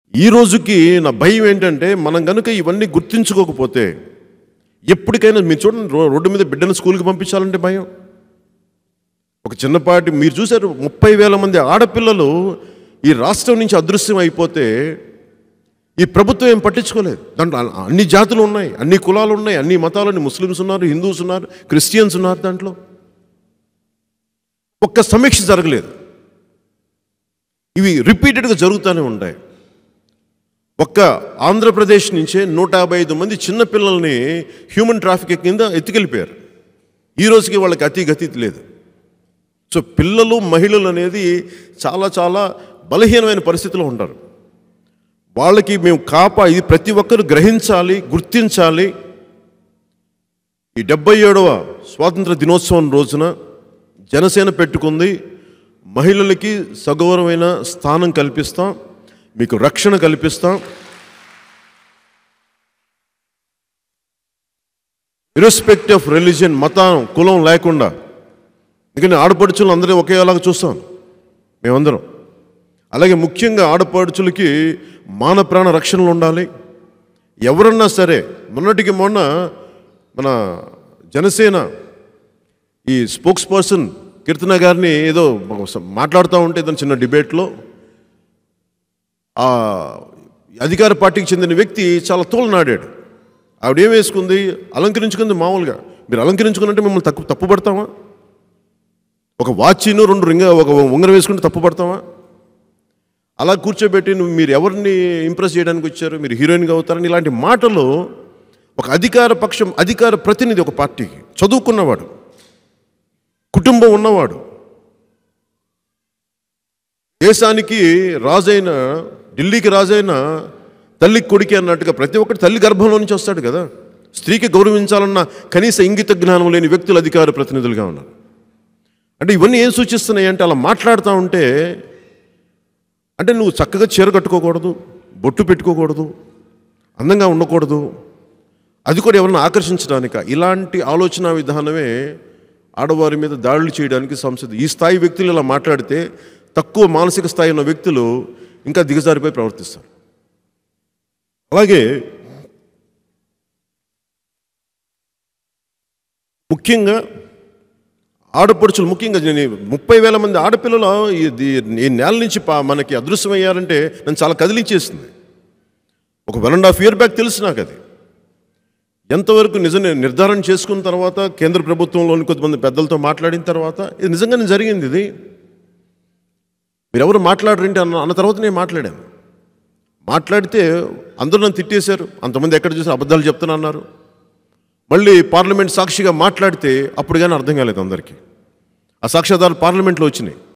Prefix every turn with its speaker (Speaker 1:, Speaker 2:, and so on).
Speaker 1: ఈ రోజుకి నా భయం ఏంటంటే మనం కనుక ఇవన్నీ గుర్తించుకోకపోతే ఎప్పటికైనా మీరు చూడండి రో- రోడ్డు మీద బిడ్డను స్కూల్కి పంపించాలంటే భయం ఒక చిన్నపాటి మీరు చూసారు ముప్పై వేల మంది ఆడపిల్లలు ఈ రాష్ట్రం నుంచి అదృశ్యం అయిపోతే ఈ ప్రభుత్వం ఏం పట్టించుకోలేదు దాంట్లో అ- అన్ని జాతులు ఉన్నాయి అన్ని కులాలు ఉన్నాయి అన్ని మతాలు ఉన్నాయి ముస్లిమ్స్ ఉన్నారు హిందూస్ ఉన్నారు క్రిస్టియన్స్ ఉన్నారు దాంట్లో ఒక్క సమీక్ష జరగలేదు ఇవి రిపీటెడ్గా జరుగుతూనే ఉంటాయి ఒక్క ఆంధ్రప్రదేశ్ నుంచే నూట యాభై ఐదు మంది చిన్నపిల్లల్ని హ్యూమన్ ట్రాఫిక్ కింద ఎత్తుకెళ్ళిపోయారు ఈ రోజుకి వాళ్ళకి అతి గతి లేదు సో పిల్లలు మహిళలు అనేది చాలా చాలా బలహీనమైన పరిస్థితిలో ఉంటారు వాళ్ళకి మేము కాపా ఇది ప్రతి ఒక్కరు గ్రహించాలి గుర్తించాలి ఈ డెబ్బై ఏడవ స్వాతంత్ర దినోత్సవం రోజున జనసేన పెట్టుకుంది మహిళలకి సగౌరవమైన స్థానం కల్పిస్తాం మీకు రక్షణ కల్పిస్తాం ఇర్రెస్పెక్ట్ ఆఫ్ రిలీజియన్ మతం కులం లేకుండా ఎందుకంటే ఆడపడుచులు అందరూ ఒకేలాగా చూస్తాం మేమందరం అలాగే ముఖ్యంగా ఆడపడుచులకి మాన ప్రాణ రక్షణలు ఉండాలి ఎవరన్నా సరే మొన్నటికి మొన్న మన జనసేన ఈ స్పోక్స్ పర్సన్ కీర్తన గారిని ఏదో మాట్లాడుతూ ఉంటే ఏదైనా చిన్న డిబేట్లో ఆ అధికార పార్టీకి చెందిన వ్యక్తి చాలా తోలనాడాడు ఆవిడ ఏం వేసుకుంది అలంకరించుకుంది మామూలుగా మీరు అలంకరించుకున్నట్టే మిమ్మల్ని తప్పు తప్పుపడతామా ఒక వాచిను రెండు రింగ ఒక ఉంగరం వేసుకుంటే తప్పుపడతామా అలా కూర్చోబెట్టి నువ్వు మీరు ఎవరిని ఇంప్రెస్ చేయడానికి వచ్చారు మీరు హీరోయిన్గా అవుతారని ఇలాంటి మాటలు ఒక అధికార పక్షం అధికార ప్రతినిధి ఒక పార్టీకి చదువుకున్నవాడు కుటుంబం ఉన్నవాడు దేశానికి రాజైన ఢిల్లీకి రాజైన తల్లి కొడుకి అన్నట్టుగా ప్రతి ఒక్కటి తల్లి గర్భంలో నుంచి వస్తాడు కదా స్త్రీకి గౌరవించాలన్న కనీస ఇంగిత జ్ఞానం లేని వ్యక్తులు అధికార ప్రతినిధులుగా ఉన్నారు అంటే ఇవన్నీ ఏం సూచిస్తున్నాయి అంటే అలా మాట్లాడుతూ ఉంటే అంటే నువ్వు చక్కగా చీర కట్టుకోకూడదు బొట్టు పెట్టుకోకూడదు అందంగా ఉండకూడదు అది కూడా ఎవరిని ఆకర్షించడానిక ఇలాంటి ఆలోచన విధానమే ఆడవారి మీద దాడులు చేయడానికి సంస్థ ఈ స్థాయి వ్యక్తులు ఇలా మాట్లాడితే తక్కువ మానసిక స్థాయి ఉన్న వ్యక్తులు ఇంకా దిగజారిపోయి ప్రవర్తిస్తారు అలాగే ముఖ్యంగా ఆడపడుచులు ముఖ్యంగా నేను ముప్పై వేల మంది ఆడపిల్లలు ఇది ఈ నేల నుంచి పా- మనకి అదృశ్యమయ్యారంటే నన్ను చాలా కదిలించేసింది ఒక one and half year back తెలుసు నాకు అది ఎంతవరకు నిజం నిర్ధారణ చేసుకున్న తర్వాత కేంద్ర ప్రభుత్వంలోని కొంతమంది పెద్దలతో మాట్లాడిన తర్వాత ఇది నిజంగానే జరిగింది ఇది మీరెవరు మాట్లాడరంటే అన్న అన్న తర్వాత నేను మాట్లాడాను మాట్లాడితే అందరూ నన్ను తిట్టేశారు అంతమంది ఎక్కడ చూసి అబద్ధాలు చెప్తున్నా అన్నారు మళ్ళీ పార్లమెంట్ సాక్షిగా మాట్లాడితే అప్పుడు కానీ అర్థం కాలేదు అందరికీ ఆ సాక్ష్యాధారాలు పార్లమెంట్లో వచ్చినాయి